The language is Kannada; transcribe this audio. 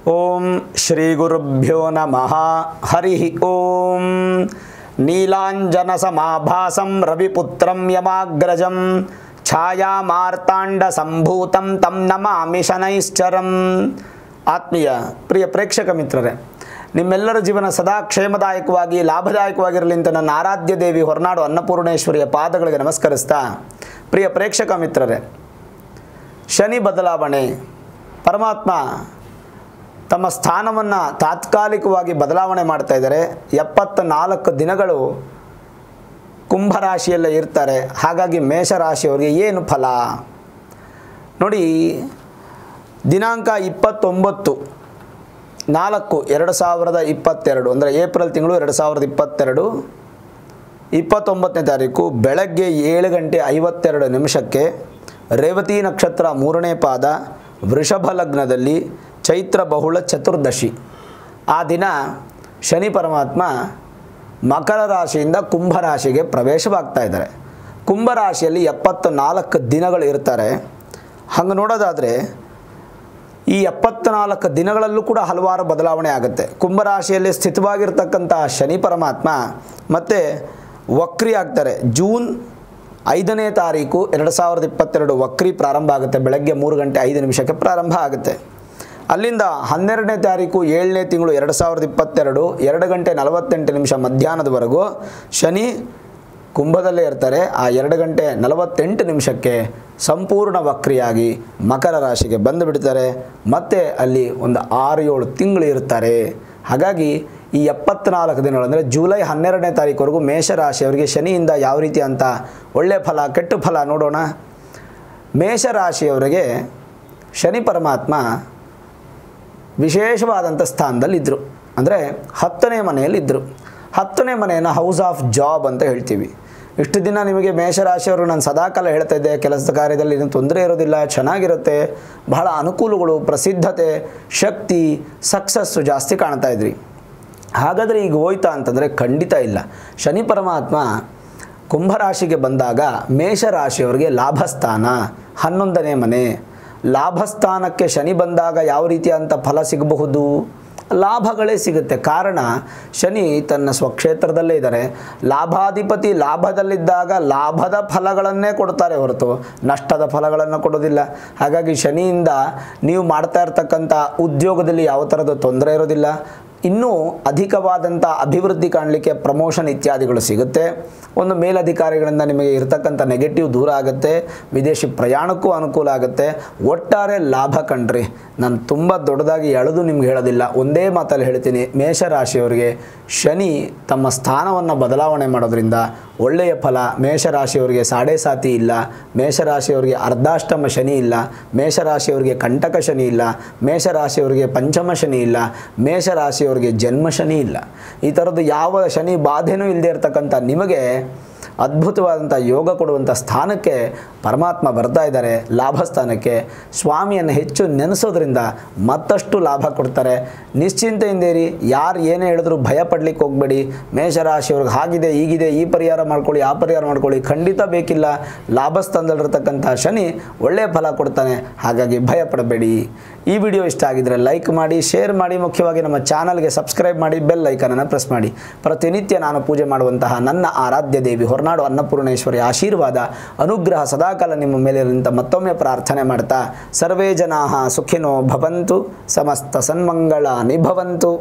ಓಂ ಶ್ರೀ ಗುರುಭ್ಯೋ ನಮಃ ಹರಿ ಓಂ ನೀಲಾಂಜನ ಸಮಾಭಾಸಂ ರವಿಪುತ್ರಂ ಯಮಾಗ್ರಜಂ ಛಾಯಾಮಾರ್ತಾಂಡ ಸಂಭೂತಂ ತಂ ನಮಾಮಿ ಶನೈಶ್ಚರಂ ಆತ್ಮೀಯ ಪ್ರಿಯ ಪ್ರೇಕ್ಷಕ ಮಿತ್ರರೇ ನಿಮ್ಮೆಲ್ಲರ ಜೀವನ ಸದಾ ಕ್ಷೇಮದಾಯಕವಾಗಿ ಲಾಭದಾಯಕವಾಗಿರಲಿ ಅಂತ ನನ್ನ ಆರಾಧ್ಯ ದೇವಿ ಹೊರನಾಡು ಅನ್ನಪೂರ್ಣೇಶ್ವರಿಯ ಪಾದಗಳಿಗೆ ನಮಸ್ಕರಿಸ್ತಾ ಪ್ರಿಯ ಪ್ರೇಕ್ಷಕ ಮಿತ್ರರೇ ಶನಿ ಬದಲಾವಣೆ ಪರಮಾತ್ಮ ತಮ್ಮ ಸ್ಥಾನವನ್ನು ತಾತ್ಕಾಲಿಕವಾಗಿ ಬದಲಾವಣೆ ಮಾಡ್ತಾ ಇದ್ದಾರೆ ಎಪ್ಪತ್ತ ನಾಲ್ಕು ದಿನಗಳು ಕುಂಭರಾಶಿಯಲ್ಲೇ ಇರ್ತಾರೆ ಹಾಗಾಗಿ ಮೇಷರಾಶಿಯವರಿಗೆ ಏನು ಫಲ ನೋಡಿ ದಿನಾಂಕ ಇಪ್ಪತ್ತೊಂಬತ್ತು ನಾಲ್ಕು ಎರಡು ಸಾವಿರದ ಇಪ್ಪತ್ತೆರಡು ಅಂದರೆ ಏಪ್ರಿಲ್ ತಿಂಗಳು ಎರಡು ಸಾವಿರದ ಇಪ್ಪತ್ತೆರಡು ಇಪ್ಪತ್ತೊಂಬತ್ತನೇ ತಾರೀಕು ಬೆಳಗ್ಗೆ ಏಳು ಗಂಟೆ ಐವತ್ತೆರಡು ನಿಮಿಷಕ್ಕೆ ರೇವತಿ ನಕ್ಷತ್ರ ಮೂರನೇ ಪಾದ ವೃಷಭ ಲಗ್ನದಲ್ಲಿ ಚೈತ್ರ ಬಹುಳ ಚತುರ್ದಶಿ ಆ ದಿನ ಶನಿ ಪರಮಾತ್ಮ ಮಕರ ರಾಶಿಯಿಂದ ಕುಂಭರಾಶಿಗೆ ಪ್ರವೇಶವಾಗ್ತಾ ಇದ್ದಾರೆ ಕುಂಭರಾಶಿಯಲ್ಲಿ ಎಪ್ಪತ್ತ ನಾಲ್ಕು ದಿನಗಳು ಇರ್ತಾರೆ ಹಂಗೆ ನೋಡೋದಾದರೆ ಈ ಎಪ್ಪತ್ನಾಲ್ಕು ದಿನಗಳಲ್ಲೂ ಕೂಡ ಹಲವಾರು ಬದಲಾವಣೆ ಆಗುತ್ತೆ ಕುಂಭರಾಶಿಯಲ್ಲಿ ಸ್ಥಿತವಾಗಿರ್ತಕ್ಕಂಥ ಶನಿ ಪರಮಾತ್ಮ ಮತ್ತು ವಕ್ರಿ ಆಗ್ತಾರೆ ಜೂನ್ ಐದನೇ ತಾರೀಕು ಎರಡು ಸಾವಿರದ ಇಪ್ಪತ್ತೆರಡು ವಕ್ರಿ ಪ್ರಾರಂಭ ಆಗುತ್ತೆ ಬೆಳಗ್ಗೆ ಮೂರು ಗಂಟೆ ಐದು ನಿಮಿಷಕ್ಕೆ ಪ್ರಾರಂಭ ಆಗುತ್ತೆ ಅಲ್ಲಿಂದ ಹನ್ನೆರಡನೇ ತಾರೀಕು ಏಳನೇ ತಿಂಗಳು ಎರಡು ಸಾವಿರದ ಇಪ್ಪತ್ತೆರಡು ಎರಡು ಗಂಟೆ ನಲವತ್ತೆಂಟು ನಿಮಿಷ ಮಧ್ಯಾಹ್ನದವರೆಗೂ ಶನಿ ಕುಂಭದಲ್ಲೇ ಇರ್ತಾರೆ ಆ ಎರಡು ಗಂಟೆ ನಲವತ್ತೆಂಟು ನಿಮಿಷಕ್ಕೆ ಸಂಪೂರ್ಣ ವಕ್ರಿಯಾಗಿ ಮಕರ ರಾಶಿಗೆ ಬಂದು ಬಿಡ್ತಾರೆ ಮತ್ತು ಅಲ್ಲಿ ಒಂದು ಆರು ಏಳು ತಿಂಗಳು ಇರ್ತಾರೆ ಹಾಗಾಗಿ ಈ ಎಪ್ಪತ್ನಾಲ್ಕು ದಿನಗಳು ಅಂದರೆ ಜುಲೈ ಹನ್ನೆರಡನೇ ತಾರೀಕುವರೆಗೂ ಮೇಷರಾಶಿಯವರಿಗೆ ಶನಿಯಿಂದ ಯಾವ ರೀತಿ ಅಂತ ಒಳ್ಳೆಯ ಫಲ ಕೆಟ್ಟ ಫಲ ನೋಡೋಣ ಮೇಷರಾಶಿಯವರಿಗೆ ಶನಿ ಪರಮಾತ್ಮ ವಿಶೇಷವಾದಂಥ ಸ್ಥಾನದಲ್ಲಿದ್ದರು ಅಂದರೆ ಹತ್ತನೇ ಮನೆಯಲ್ಲಿದ್ದರು ಹತ್ತನೇ ಮನೆಯನ್ನು ಹೌಸ್ ಆಫ್ ಜಾಬ್ ಅಂತ ಹೇಳ್ತೀವಿ ಇಷ್ಟು ದಿನ ನಿಮಗೆ ಮೇಷರಾಶಿಯವರು ನಾನು ಸದಾಕಾಲ ಹೇಳ್ತಾ ಇದ್ದೆ ಕೆಲಸದ ಕಾರ್ಯದಲ್ಲಿ ಏನು ತೊಂದರೆ ಇರೋದಿಲ್ಲ ಚೆನ್ನಾಗಿರುತ್ತೆ ಬಹಳ ಅನುಕೂಲಗಳು ಪ್ರಸಿದ್ಧತೆ ಶಕ್ತಿ ಸಕ್ಸಸ್ಸು ಜಾಸ್ತಿ ಕಾಣ್ತಾ ಇದ್ರಿ ಹಾಗಾದರೆ ಈಗ ಹೋಯ್ತಾ ಅಂತಂದರೆ ಖಂಡಿತ ಇಲ್ಲ ಶನಿ ಪರಮಾತ್ಮ ಕುಂಭರಾಶಿಗೆ ಬಂದಾಗ ಮೇಷರಾಶಿಯವರಿಗೆ ಲಾಭಸ್ಥಾನ ಹನ್ನೊಂದನೇ ಮನೆ ಲಾಭಸ್ಥಾನಕ್ಕೆ ಶನಿ ಬಂದಾಗ ಯಾವ ರೀತಿಯಾದಂಥ ಫಲ ಸಿಗಬಹುದು ಲಾಭಗಳೇ ಸಿಗುತ್ತೆ ಕಾರಣ ಶನಿ ತನ್ನ ಸ್ವಕ್ಷೇತ್ರದಲ್ಲೇ ಇದ್ದಾರೆ ಲಾಭಾಧಿಪತಿ ಲಾಭದಲ್ಲಿದ್ದಾಗ ಲಾಭದ ಫಲಗಳನ್ನೇ ಕೊಡ್ತಾರೆ ಹೊರತು ನಷ್ಟದ ಫಲಗಳನ್ನು ಕೊಡೋದಿಲ್ಲ ಹಾಗಾಗಿ ಶನಿಯಿಂದ ನೀವು ಮಾಡ್ತಾ ಇರ್ತಕ್ಕಂಥ ಉದ್ಯೋಗದಲ್ಲಿ ಯಾವ ಥರದ ತೊಂದರೆ ಇರೋದಿಲ್ಲ ಇನ್ನೂ ಅಧಿಕವಾದಂಥ ಅಭಿವೃದ್ಧಿ ಕಾಣಲಿಕ್ಕೆ ಪ್ರಮೋಷನ್ ಇತ್ಯಾದಿಗಳು ಸಿಗುತ್ತೆ ಒಂದು ಮೇಲಧಿಕಾರಿಗಳಿಂದ ನಿಮಗೆ ಇರತಕ್ಕಂಥ ನೆಗೆಟಿವ್ ದೂರ ಆಗುತ್ತೆ ವಿದೇಶಿ ಪ್ರಯಾಣಕ್ಕೂ ಅನುಕೂಲ ಆಗುತ್ತೆ ಒಟ್ಟಾರೆ ಲಾಭ ಕಣ್ರಿ ನಾನು ತುಂಬ ದೊಡ್ಡದಾಗಿ ಎಳೆದು ನಿಮ್ಗೆ ಹೇಳೋದಿಲ್ಲ ಒಂದೇ ಮಾತಲ್ಲಿ ಹೇಳ್ತೀನಿ ಮೇಷರಾಶಿಯವರಿಗೆ ಶನಿ ತಮ್ಮ ಸ್ಥಾನವನ್ನು ಬದಲಾವಣೆ ಮಾಡೋದ್ರಿಂದ ಒಳ್ಳೆಯ ಫಲ ಮೇಷರಾಶಿಯವರಿಗೆ ಸಾಡೆ ಸಾತಿ ಇಲ್ಲ ಮೇಷರಾಶಿಯವರಿಗೆ ಅರ್ಧಾಷ್ಟಮ ಶನಿ ಇಲ್ಲ ಮೇಷರಾಶಿಯವರಿಗೆ ಕಂಟಕ ಶನಿ ಇಲ್ಲ ಮೇಷರಾಶಿಯವರಿಗೆ ಪಂಚಮ ಶನಿ ಇಲ್ಲ ಮೇಷರಾಶಿಯವರಿಗೆ ಜನ್ಮ ಶನಿ ಇಲ್ಲ ಈ ಥರದ್ದು ಯಾವ ಶನಿ ಬಾಧೆನೂ ಇಲ್ಲದೆ ಇರತಕ್ಕಂಥ ನಿಮಗೆ ಅದ್ಭುತವಾದಂಥ ಯೋಗ ಕೊಡುವಂಥ ಸ್ಥಾನಕ್ಕೆ ಪರಮಾತ್ಮ ಬರ್ತಾ ಇದ್ದಾರೆ ಲಾಭ ಸ್ಥಾನಕ್ಕೆ ಸ್ವಾಮಿಯನ್ನು ಹೆಚ್ಚು ನೆನೆಸೋದ್ರಿಂದ ಮತ್ತಷ್ಟು ಲಾಭ ಕೊಡ್ತಾರೆ ನಿಶ್ಚಿಂತೆಯಿಂದ ಇರಿ ಯಾರು ಏನೇ ಹೇಳಿದ್ರು ಭಯ ಪಡ್ಲಿಕ್ಕೆ ಹೋಗಬೇಡಿ ಮೇಷರಾಶಿಯವ್ರಿಗೆ ಹಾಗಿದೆ ಈಗಿದೆ ಈ ಪರಿಹಾರ ಮಾಡ್ಕೊಳ್ಳಿ ಆ ಪರಿಹಾರ ಮಾಡ್ಕೊಳ್ಳಿ ಖಂಡಿತ ಬೇಕಿಲ್ಲ ಲಾಭಸ್ಥಾನದಲ್ಲಿರ್ತಕ್ಕಂಥ ಶನಿ ಒಳ್ಳೆಯ ಫಲ ಕೊಡ್ತಾನೆ ಹಾಗಾಗಿ ಭಯ ಪಡಬೇಡಿ ಈ ವಿಡಿಯೋ ಇಷ್ಟ ಆಗಿದ್ರೆ ಲೈಕ್ ಮಾಡಿ ಶೇರ್ ಮಾಡಿ ಮುಖ್ಯವಾಗಿ ನಮ್ಮ ಚಾನಲ್ಗೆ ಸಬ್ಸ್ಕ್ರೈಬ್ ಮಾಡಿ ಬೆಲ್ ಐಕನನ್ನು ಪ್ರೆಸ್ ಮಾಡಿ ಪ್ರತಿನಿತ್ಯ ನಾನು ಪೂಜೆ ಮಾಡುವಂತಹ ನನ್ನ ಆರಾಧ್ಯ ದೇವಿ ಹೊರನಾಡು ಅನ್ನಪೂರ್ಣೇಶ್ವರಿ ಆಶೀರ್ವಾದ ಅನುಗ್ರಹ ಸದಾಕಾಲ ನಿಮ್ಮ ಮೇಲೆ ಇರಲಿ ಮತ್ತೊಮ್ಮೆ ಪ್ರಾರ್ಥನೆ ಮಾಡ್ತಾ ಸರ್ವೇ ಜನಾ ಸುಖಿನೋ ಭವಂತು ಸಮಸ್ತ ಸನ್ಮಂಗಳ ನಿಭವಂತು